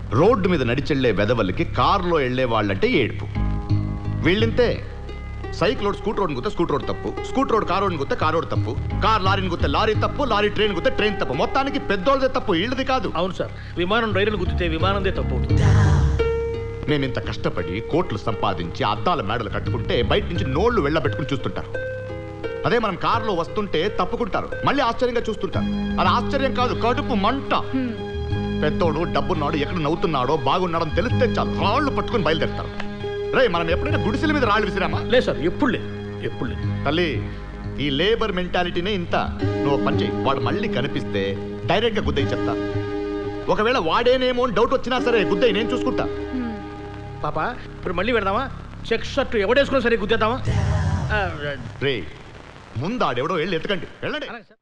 road మీద నడిచెళ్లే వెదవలకి కారులో వెళ్లే వాళ్ళంటే ఏడుపు వీళ్ళింతే సైకిల్ రోడ్ స్కూటర్ రోడ్ గుత్తే స్కూటర్ రోడ్ తప్పు స్కూటర్ రోడ్ కార్ రోడ్ గుత్తే కార్ రోడ్ తప్పు కార్ లారీని గుత్తే లారీ తప్పు లారీ ట్రైన్ గుత్తే ట్రైన్ తప్పు మొత్తానికి పెద్దోళ్ళదే తప్పు వీళ్ళది కాదు అవును సార్ విమానం రైలును గుర్తితే విమానందే తప్పు అవుతుంది మేము ఇంత కష్టపడి కోట్లు సంపాదించి అద్దాల మేడలు కట్టుకుంటే బయట నుంచి నోళ్లు వెళ్ళబెట్టుకుని చూస్తుంటారు అదే మనం కారులో వస్తుంటే తప్పుకుంటారు మళ్ళీ ఆశ్చర్యంగా చూస్తుంటారు అది ఆశ్చర్యం కాదు కడుపు మంట పెద్దోడు డబ్బున్నాడు ఎక్కడ నవ్వుతున్నాడో బాగున్నాడని తెలిస్తే చాలు రాళ్ళు పట్టుకుని బయలుదేరుతారు రే మనం ఎప్పుడైనా గుడిసెల మీద రాళ్ళు విసిరామా లేదు సార్ ఎప్పుడు లేదు ఎప్పుడు లేదు తల్లి ఈ లేబర్ మెంటాలిటీనే ఇంత నువ్వు ఒక పని చెయ్యి వాడు మళ్ళీ కనిపిస్తే డైరెక్ట్ గా గుద్దయి చెప్తా ఒకవేళ వాడేనేమో అని డౌట్ వచ్చినా సరే గుద్దయి నేను చూసుకుంటా పాప ఇప్పుడు మళ్ళీ పెడదామా చెక్ షర్ట్ ఎవడేసుకున్నా సరే గుద్దేద్దామా ఆ, రే ముందు ఆడెవడో వెళ్ళి ఎత్తకండి వెళ్ళండి అలాగే సార్